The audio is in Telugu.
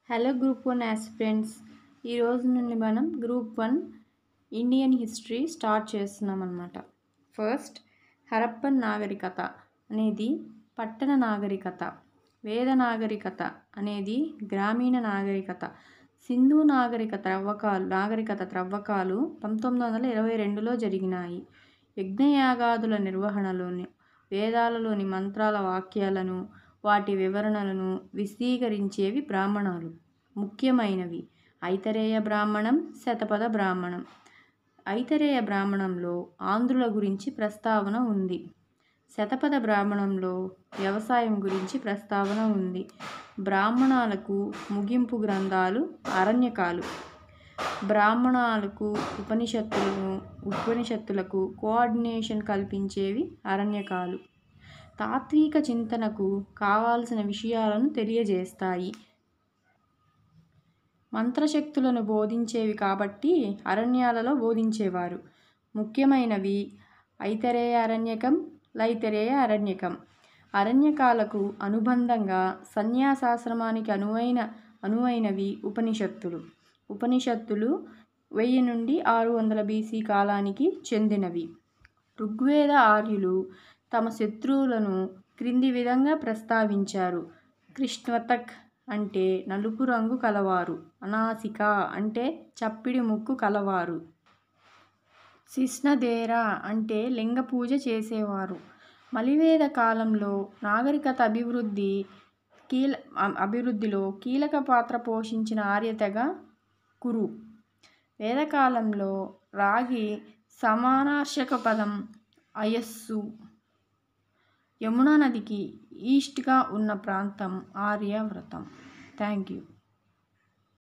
హలో గ్రూప్ వన్ ఆస్పిరెంట్స్ ఈ రోజు నుండి మనం group one Indian history start చేస్తున్నాం అనమాట ఫస్ట్ హరప్పన్ నాగరికత అనేది పట్టణ నాగరికత వేద నాగరికత అనేది గ్రామీణ నాగరికత సింధు నాగరికత త్రవ్వకాలు నాగరికత త్రవ్వకాలు పంతొమ్మిది వందల ఇరవై రెండులో జరిగినాయి యజ్ఞయాగాదుల నిర్వహణలోని వేదాలలోని మంత్రాల వాక్యాలను వాటి వివరణలను విశదీకరించేవి బ్రాహ్మణాలు ముఖ్యమైనవి ఐతరేయ బ్రాహ్మణం శతపథ బ్రాహ్మణం ఐతరేయ బ్రాహ్మణంలో ఆంధ్రుల గురించి ప్రస్తావన ఉంది శతపథ బ్రాహ్మణంలో వ్యవసాయం గురించి ప్రస్తావన ఉంది బ్రాహ్మణాలకు ముగింపు గ్రంథాలు అరణ్యకాలు బ్రాహ్మణాలకు ఉపనిషత్తులను ఉపనిషత్తులకు కోఆర్డినేషన్ కల్పించేవి అరణ్యకాలు తాత్విక చింతనకు కావాల్సిన విషయాలను తెలియజేస్తాయి మంత్రశక్తులను బోధించేవి కాబట్టి అరణ్యాలలో బోధించేవారు ముఖ్యమైనవి ఐతరేయ అరణ్యకం లైతరేయ అరణ్యకం అరణ్యకాలకు అనుబంధంగా సన్యాసాశ్రమానికి అనువైన అనువైనవి ఉపనిషత్తులు ఉపనిషత్తులు వెయ్యి నుండి ఆరు వందల బీసీ కాలానికి చెందినవి ఋగ్వేద ఆర్యులు తమ శత్రువులను క్రింది విధంగా ప్రస్తావించారు కృష్ణవతక్ అంటే నలుపు రంగు కలవారు అనాసిక అంటే చప్పిడి ముక్కు కలవారు శిష్ణదేర అంటే లింగ పూజ చేసేవారు మలివేద కాలంలో నాగరికత అభివృద్ధి కీల అభివృద్ధిలో కీలక పాత్ర పోషించిన ఆర్యతెగ కురు వేదకాలంలో రాగి సమానార్షక పదం అయస్సు యమునా నదికి ఈస్ట్గా ఉన్న ప్రాంతం ఆర్యవ్రతం థ్యాంక్ యూ